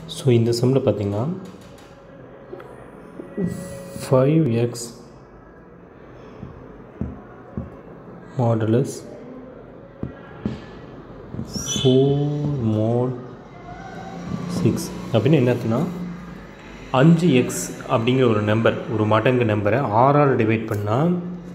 so இந்த சம்மில் பார்த்தீங்கன்னா five X modulus four mod six அப்படின்னு என்னத்துனா அஞ்சு எக்ஸ் அப்படிங்கிற ஒரு நம்பர் ஒரு மடங்கு நம்பரை ஆறால் டிவைட் பண்ணால்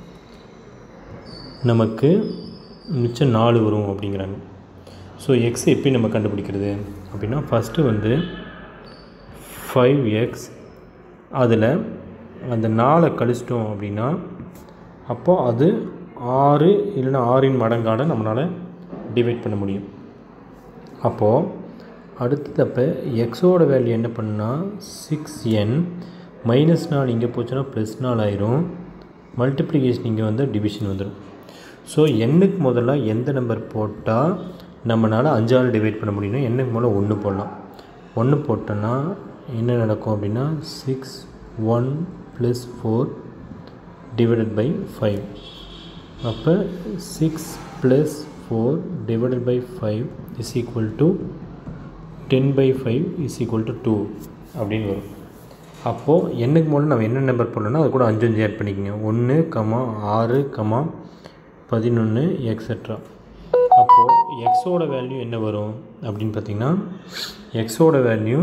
நமக்கு மிச்சம் நாலு வரும் அப்படிங்கிறாங்க ஸோ எக்ஸ் எப்படி நம்ம கண்டுபிடிக்கிறது அப்படின்னா ஃபஸ்ட்டு வந்து ஃபைவ் எக்ஸ் அதில் அந்த நாலை கழிச்சிட்டோம் அப்படின்னா அப்போது அது ஆறு இல்லைன்னா ஆறின் மடங்கான நம்மளால் டிவைட் பண்ண முடியும் அப்போது அடுத்தது அப்போ எக்ஸோட வேல்யூ என்ன பண்ணால் சிக்ஸ் என் மைனஸ் நாலு இங்கே போச்சுன்னா ப்ளஸ் நாலு ஆயிரும் மல்டிப்ளிகேஷன் இங்கே வந்து டிவிஷன் வந்துடும் ஸோ எண்ணுக்கு முதல்ல எந்த நம்பர் போட்டால் நம்மளால் அஞ்சால் டிவைட் பண்ண முடியும்னா எண்ணுக்கு முதல்ல ஒன்று போடலாம் ஒன்று போட்டோன்னா என்ன நடக்கும் அப்படின்னா six one plus four divided by five அப்போ six plus four divided by five is equal to ten by five is equal to two அப்படின்னு வரும் அப்போது எண்ணுக்கு முதல்ல நம்ம என்ன நம்பர் போடணும்னா அது கூட அஞ்சு அஞ்சு ஆட் பண்ணிக்கோங்க ஒன்று கமா ஆறு கமா பதினொன்று எக்ஸட்ரா அப்போது எக்ஸோட வேல்யூ என்ன வரும் அப்படின்னு பார்த்திங்கன்னா எக்ஸோட வேல்யூ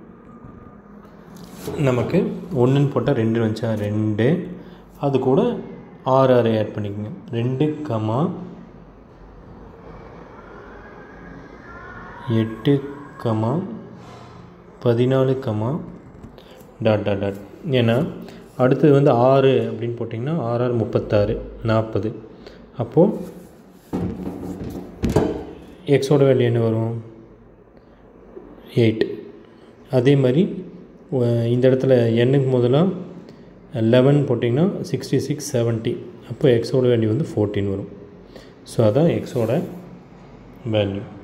நமக்கு ஒன்றுன்னு போட்டால் ரெண்டு வந்துச்சா ரெண்டு அது கூட ஆறு ஆறு ஆட் பண்ணிக்கோங்க ரெண்டு கமா எட்டு கமா பதினாலு கமா டாட் டாட் டாட் ஏன்னா அடுத்தது வந்து ஆறு அப்படின்னு போட்டிங்கன்னா ஆறு ஆறு முப்பத்தாறு நாற்பது அப்போது எக்ஸோட வேல்யூ என்ன வரும் எயிட் அதே மாதிரி அஹ் இந்த இடத்துல எண்ணுக்கு முதலாக லெவன் போட்டிங்கன்னா சிக்ஸ்டி சிக்ஸ் செவன்ட்டி அப்போ எக்ஸோட வேல்யூ வந்து ஃபோர்டீன் வரும் ஸோ அதான் எக்ஸோட வேல்யூ